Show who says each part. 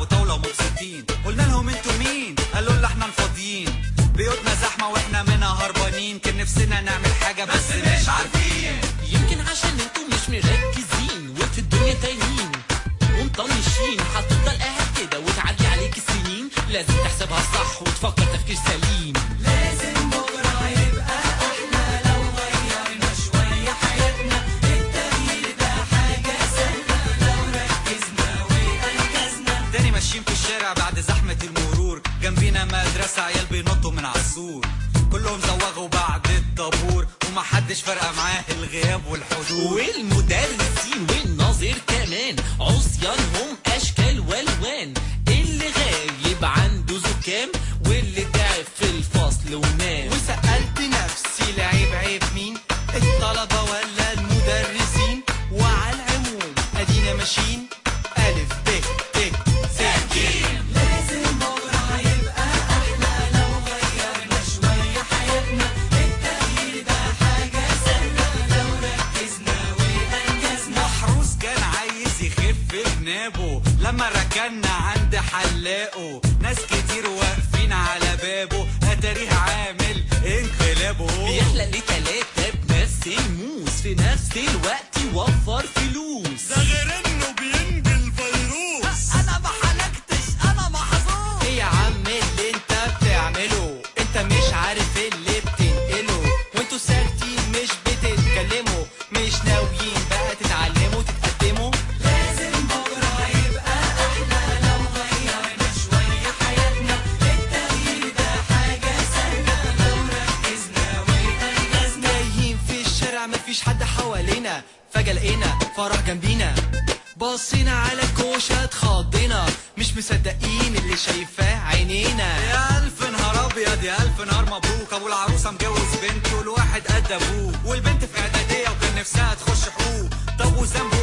Speaker 1: وطاولة ومبسوطين قلنا لهم انتوا مين قالوا لنا احنا الفاضيين بيوتنا زحمة واحنا منها هربانين كان نفسنا نعمل حاجة بس مش عارفين
Speaker 2: يمكن عشان انتوا مش مركزين وفي الدنيا تايهين ومطنشين هتفضل قاعد كده وتعدي عليك السنين لازم تحسبها صح وتفكر تفكير سليم
Speaker 1: لازم بكرة يبقى احنا لو غيرنا شوية حياتنا التغيير ده حاجة سهلة لو ركزنا وأنجزنا تاني ماشيين في الشارع بعد زحمة المرور جنبينا مدرسة عيال بينطوا من عالسور كلهم زوغوا بعد الطابور ومحدش فارقة معاه الغياب والحضور
Speaker 2: والمدرسين والناظر كمان عصيانهم اشكال والوان اللي غايب عنده زكام واللي تعب في الفصل ونام
Speaker 3: وسألت نفسي لعيب عيب مين الطلبة ولا المدرسين وعلى العموم ادينا ماشيين ألف ب ت س ج
Speaker 1: لازم بكرة يبقى احنا لو غيرنا شوية حياتنا التغيير ده حاجة سهلة لو ركزنا وأنجزنا محروس كان عايز يخف جنابه لما ركنا عند حلاقه ناس كتير واقفين على بابه اتاريه عامل انقلابه
Speaker 2: بيخلق لي تلاتة بنفس الموس في نفس الوقت يوفر فلوس
Speaker 1: ده غير انه بينجل فيروس انا ما حلقتش انا محظوظ
Speaker 3: ايه يا عم اللي انت بتعمله انت مش عارف اللي بتنقله وانتوا ساكتين مش بتتكلموا مش ناويين بقى تتعلموا تتقدموا
Speaker 1: لازم بكرة يبقى احنا لو غيرنا شوية حياتنا التغيير ده حاجة سهلة لو ركزنا وأنجزنا
Speaker 3: تايهين في الشارع مفيش حد حوالينا فجأة لقينا فرح جنبينا بصينا على الكوشة اتخضينا مش مصدقين اللي شايفاه عينينا
Speaker 1: يا ألف نهار أبيض يا ألف نهار مبروك أبو العروسة مجوز بنته والواحد قد أبوه والبنت في إعدادية وكان نفسها تخش حقوق طب وذنبه